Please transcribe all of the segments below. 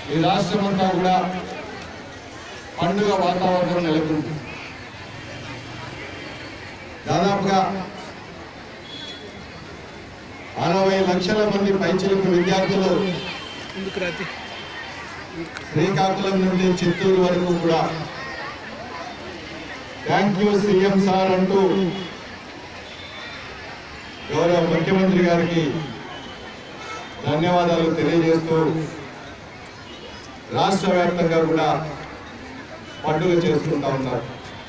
ఈ రాష్ట్రం అంతా కూడా పండుగ వాతావరణం నెలకొంది దాదాపుగా అరవై లక్షల మంది పైచిలుకు విద్యార్థులు శ్రీకాకుళం నుండి చిత్తూరు వరకు కూడా థ్యాంక్ యూ సీఎం సార్ అంటూ గౌరవ ముఖ్యమంత్రి గారికి ధన్యవాదాలు తెలియజేస్తూ రాష్ట్ర వ్యాప్తంగా కూడా పండుగ చేసుకుంటా ఉన్నారు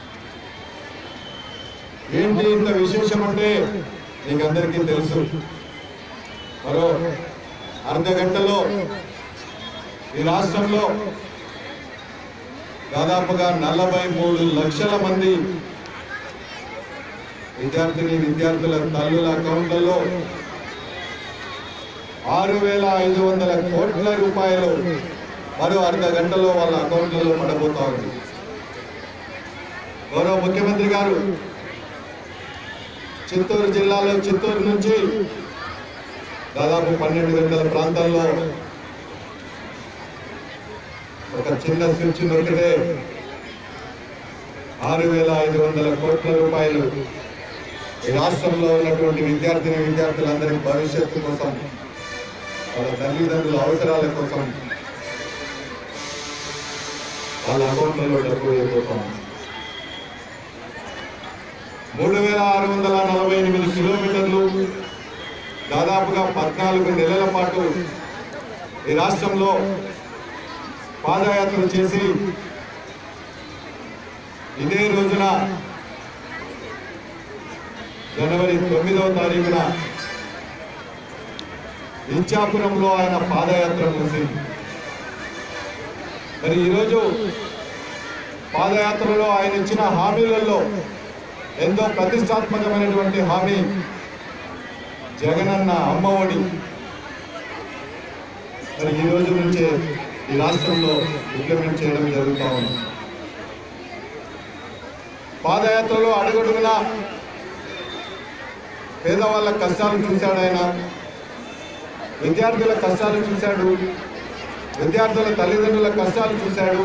ఏంటి ఇంత విశేషం అంటే మీకు అందరికీ తెలుసు మరో అర్ధ గంటలో ఈ రాష్ట్రంలో దాదాపుగా నలభై మూడు లక్షల మంది విద్యార్థిని విద్యార్థుల తల్లుల అకౌంట్లలో ఆరు వేల ఐదు వందల కోట్ల రూపాయలు మరో అర్ధ గంటలో వాళ్ళ అకౌంట్లలో పడబోతా ఉంది గౌరవ ముఖ్యమంత్రి గారు చిత్తూరు జిల్లాలో చిత్తూరు నుంచి దాదాపు పన్నెండు గంటల ప్రాంతాల్లో ఒక చిన్న స్విచ్ నొక్కితే ఆరు వేల ఐదు వందల కోట్ల రూపాయలు ఈ రాష్ట్రంలో ఉన్నటువంటి విద్యార్థిని విద్యార్థులందరి భవిష్యత్తు కోసం వాళ్ళ తల్లిదండ్రుల అవసరాల కోసం వాళ్ళ అకౌంట్లలో డబ్బు వేయబోతాం మూడు వేల ఆరు వందల నలభై ఎనిమిది కిలోమీటర్లు దాదాపుగా పద్నాలుగు నెలల పాటు ఈ రాష్ట్రంలో పాదయాత్ర చేసి ఇదే రోజున జనవరి తొమ్మిదవ తారీఖున ఇచ్చాపురంలో ఆయన పాదయాత్ర ముగిసింది మరి ఈరోజు పాదయాత్రలో ఆయన ఇచ్చిన హామీలలో ఎంతో ప్రతిష్టాత్మకమైనటువంటి హామీ జగనన్న అమ్మఒడి మరి ఈ రోజు నుంచే ఈ రాష్ట్రంలో ఇంప్లిమెంట్ చేయడం జరుగుతూ ఉంది పాదయాత్రలో అడుగడుగునా పేదవాళ్ళ కష్టాలు చూశాడు ఆయన విద్యార్థుల కష్టాలు చూశాడు విద్యార్థుల తల్లిదండ్రుల కష్టాలు చూశాడు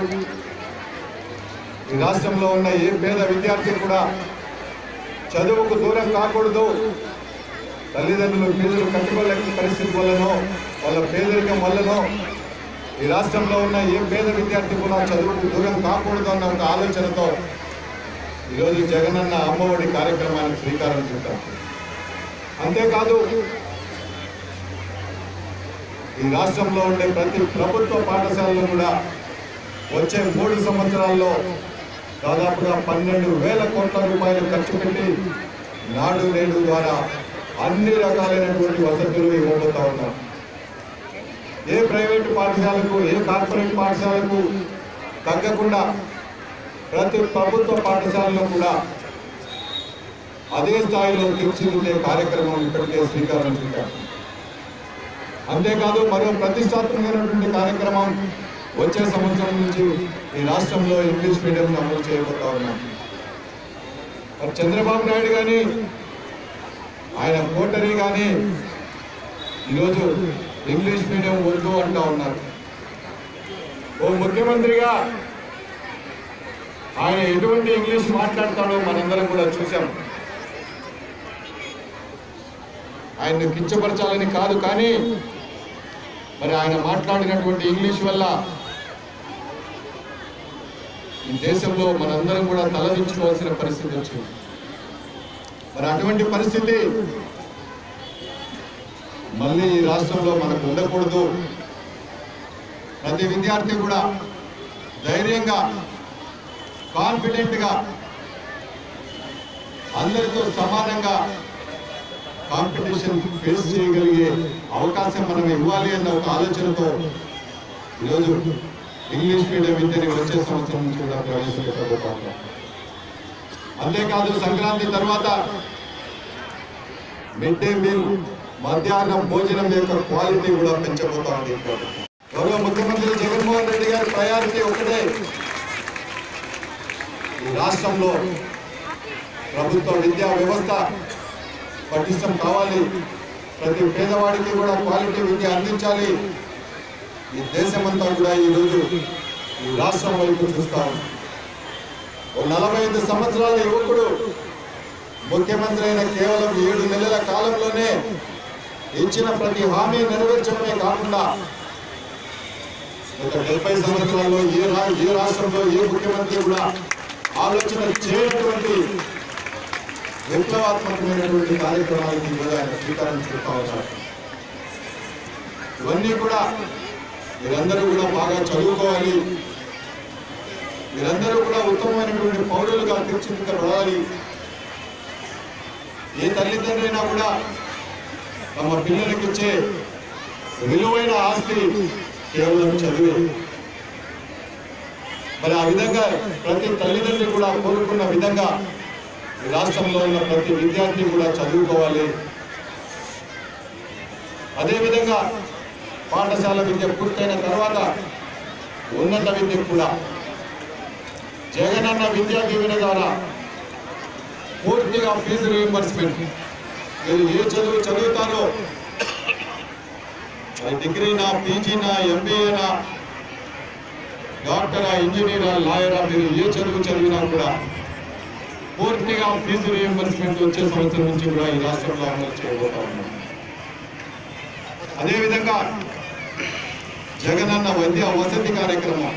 ఈ రాష్ట్రంలో ఉన్న ఏ పేద విద్యార్థి కూడా చదువుకు దూరం కాకూడదు తల్లిదండ్రులు ఫీజులు కట్టుకోలేని పరిస్థితి వల్లనో వాళ్ళ పేదరికం వల్లనో ఈ రాష్ట్రంలో ఉన్న ఏ పేద విద్యార్థి కూడా చదువుకు దూరం కాకూడదు అన్న ఒక ఆలోచనతో ఈరోజు జగనన్న అమ్మఒడి కార్యక్రమానికి శ్రీకారం చుట్టాం అంతేకాదు ఈ రాష్ట్రంలో ఉండే ప్రతి ప్రభుత్వ పాఠశాలలో కూడా వచ్చే మూడు సంవత్సరాల్లో దాదాపుగా పన్నెండు వేల కోట్ల రూపాయలు ఖర్చు పెట్టి నాడు నేడు ద్వారా అన్ని రకాలైనటువంటి వసతులు ఇవ్వబోతా ఉన్నాం ఏ ప్రైవేటు పాఠశాలకు ఏ కార్పొరేట్ పాఠశాలకు తగ్గకుండా ప్రతి ప్రభుత్వ పాఠశాలలో కూడా అదే స్థాయిలో తీర్చిదిద్దే కార్యక్రమం ఇప్పటికే శ్రీకారం చుట్టాం అంతేకాదు మరో ప్రతిష్టాత్మకమైనటువంటి కార్యక్రమం వచ్చే సంవత్సరం నుంచి ఈ రాష్ట్రంలో ఇంగ్లీష్ మీడియం అమలు చేయబోతా ఉన్నాం మరి చంద్రబాబు నాయుడు కానీ ఆయన కోటరీ కానీ ఈరోజు ఇంగ్లీష్ మీడియం వద్దు అంటా ఉన్నారు ఓ ముఖ్యమంత్రిగా ఆయన ఎటువంటి ఇంగ్లీష్ మాట్లాడతాడో మనందరం కూడా చూసాం ఆయన్ని కించపరచాలని కాదు కానీ మరి ఆయన మాట్లాడినటువంటి ఇంగ్లీష్ వల్ల ఈ దేశంలో మనందరం కూడా తలదించుకోవాల్సిన పరిస్థితి వచ్చింది మరి అటువంటి పరిస్థితి మళ్ళీ ఈ రాష్ట్రంలో మనకు ఉండకూడదు ప్రతి విద్యార్థి కూడా ధైర్యంగా కాన్ఫిడెంట్గా అందరితో సమానంగా కాంపిటీషన్ ఫేస్ చేయగలిగే అవకాశం మనం ఇవ్వాలి అన్న ఒక ఆలోచనతో ఈరోజు ఇంగ్లీష్ మీడియం విద్యని వచ్చే సంవత్సరం నుంచి కూడా ప్రవేశపెట్టబోతాం అంతేకాదు సంక్రాంతి తర్వాత మిడ్ డే మీల్ మధ్యాహ్నం భోజనం యొక్క క్వాలిటీ కూడా పెంచబోతా ఉంది గౌరవ ముఖ్యమంత్రి జగన్మోహన్ రెడ్డి గారి ప్రయారిటీ ఒకటే ఈ రాష్ట్రంలో ప్రభుత్వ విద్యా వ్యవస్థ పటిష్టం కావాలి ప్రతి పేదవాడికి కూడా క్వాలిటీ విద్య అందించాలి ఈ దేశమంతా కూడా ఈరోజు ఈ రాష్ట్రం వైపు చూస్తా ఉంది ఓ నలభై ఐదు సంవత్సరాల యువకుడు ముఖ్యమంత్రి అయిన కేవలం ఏడు నెలల కాలంలోనే ఇచ్చిన ప్రతి హామీ నెరవేర్చడమే కాకుండా గత డెబ్బై సంవత్సరాల్లో ఏ రా ఏ రాష్ట్రంలో ఏ ముఖ్యమంత్రి కూడా ఆలోచన చేయనటువంటి విప్లవాత్మకమైనటువంటి కార్యక్రమాలకి ఈరోజు ఆయన శ్రీకారం చుడతా ఉన్నారు ఇవన్నీ కూడా మీరందరూ కూడా బాగా చదువుకోవాలి మీరందరూ కూడా ఉత్తమమైనటువంటి పౌరులుగా తీర్చిదిద్దబడాలి ఏ తల్లిదండ్రైనా కూడా తమ పిల్లలకి ఇచ్చే విలువైన ఆస్తి కేవలం చదివే మరి ఆ విధంగా ప్రతి తల్లిదండ్రులు కూడా కోరుకున్న విధంగా ఈ రాష్ట్రంలో ఉన్న ప్రతి విద్యార్థి కూడా చదువుకోవాలి అదేవిధంగా పాఠశాల విద్య పూర్తయిన తర్వాత ఉన్నత విద్య కూడా జగనన్న విద్యా దీవెన ద్వారా పూర్తిగా ఫీజు రీఎంబర్స్మెంట్ మీరు ఏ చదువు చదువుతారో అది డిగ్రీనా పీజీనా ఎంబీఏనా డాక్టరా ఇంజనీరా లాయరా మీరు ఏ చదువు చదివినా కూడా పూర్తిగా ఫీజు రీఎంబర్స్మెంట్ వచ్చే సంవత్సరం నుంచి కూడా ఈ రాష్ట్రంలో అమలు చేయబోతా ఉన్నాం అదేవిధంగా జగనన్న వైద్య వసతి కార్యక్రమం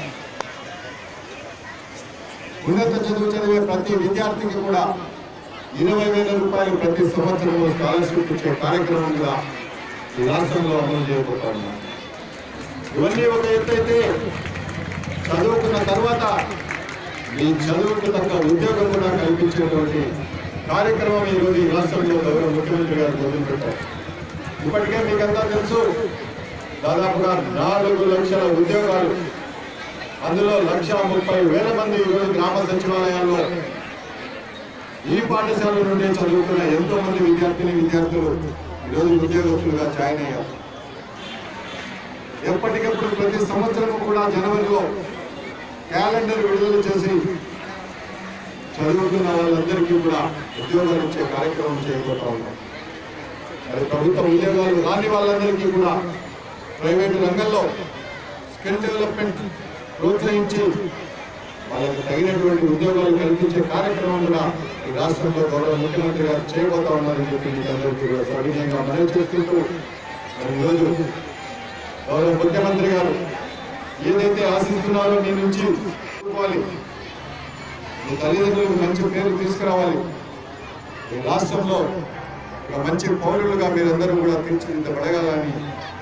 ఉన్నత చదువు చదివే ప్రతి విద్యార్థికి కూడా ఇరవై వేల రూపాయలు ప్రతి సంవత్సరం స్కాలర్షిప్ ఇచ్చే కార్యక్రమం కూడా ఈ రాష్ట్రంలో అమలు చేయబోతా ఉన్నాం ఇవన్నీ ఒక ఎత్తు అయితే చదువుకున్న తర్వాత మీ చదువుకు తగ్గ ఉద్యోగం కూడా కల్పించేటువంటి కార్యక్రమం ఈరోజు ఈ రాష్ట్రంలో గౌరవ ముఖ్యమంత్రి గారు మొదలుపెట్టారు ఇప్పటికే మీకంతా తెలుసు దాదాపుగా నాలుగు లక్షల ఉద్యోగాలు అందులో లక్ష ముప్పై వేల మంది ఈరోజు గ్రామ సచివాలయాల్లో ఈ పాఠశాల నుండి చదువుకున్న ఎంతో మంది విద్యార్థిని విద్యార్థులు ఈరోజు ఉద్యోగస్తులుగా జాయిన్ అయ్యారు ఎప్పటికప్పుడు ప్రతి సంవత్సరం కూడా జనవరిలో క్యాలెండర్ విడుదల చేసి చదువుతున్న వాళ్ళందరికీ కూడా ఉద్యోగాలు ఇచ్చే కార్యక్రమం చేయబోతా ఉన్నాం మరి ప్రభుత్వ ఉద్యోగాలు రాని వాళ్ళందరికీ కూడా ప్రైవేటు రంగంలో స్కిల్ డెవలప్మెంట్ ప్రోత్సహించి వాళ్ళకి తగినటువంటి ఉద్యోగాలు కల్పించే కార్యక్రమం కూడా ఈ రాష్ట్రంలో గౌరవ ముఖ్యమంత్రి గారు చేయబోతా ఉన్నారని చెప్పి మీకు అందరికీ కూడా సవినయంగా మనవి చేసుకుంటూ మరి ఈరోజు గౌరవ ముఖ్యమంత్రి గారు ఏదైతే ఆశిస్తున్నారో మీ నుంచి కోరుకోవాలి మీ తల్లిదండ్రులకు మంచి పేరు తీసుకురావాలి ఈ రాష్ట్రంలో ఒక మంచి పౌరులుగా మీరందరూ కూడా తీర్చిదిద్దబడగాలని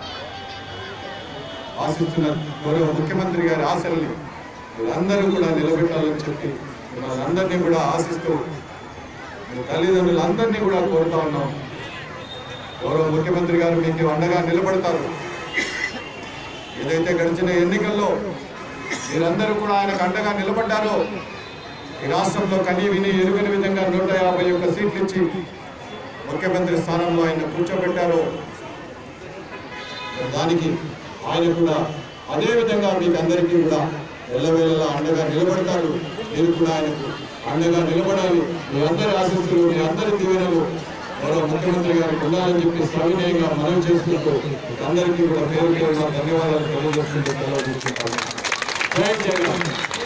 ఆశిస్తున్న గౌరవ ముఖ్యమంత్రి గారి ఆశల్ని మీరందరూ కూడా నిలబెట్టాలని చెప్పి మిమ్మల్ని అందరినీ కూడా ఆశిస్తూ మీ తల్లిదండ్రులందరినీ కూడా కోరుతా ఉన్నాం గౌరవ ముఖ్యమంత్రి గారు మీకు అండగా నిలబడతారు ఏదైతే గడిచిన ఎన్నికల్లో మీరందరూ కూడా ఆయనకు అండగా నిలబడ్డారో ఈ రాష్ట్రంలో కనీ విని ఎరుగని విధంగా నూట యాభై ఒక్క సీట్లు ఇచ్చి ముఖ్యమంత్రి స్థానంలో ఆయన కూర్చోబెట్టారో దానికి ఆయన కూడా అదే విధంగా మీకు అందరికీ కూడా ఎల్లవేళలా అండగా నిలబడతారు మీరు కూడా ఆయనకు అండగా నిలబడాలి మీ అందరి ఆశీస్సులు మీ అందరి దీవెనలు మరో ముఖ్యమంత్రి గారికి ఉండాలని చెప్పి సవినయంగా మనవి చేసుకుంటూ మీకు అందరికీ కూడా పేరు పేరున ధన్యవాదాలు తెలియజేస్తుంటూ సెలవు తీసుకుంటాను జై జగన్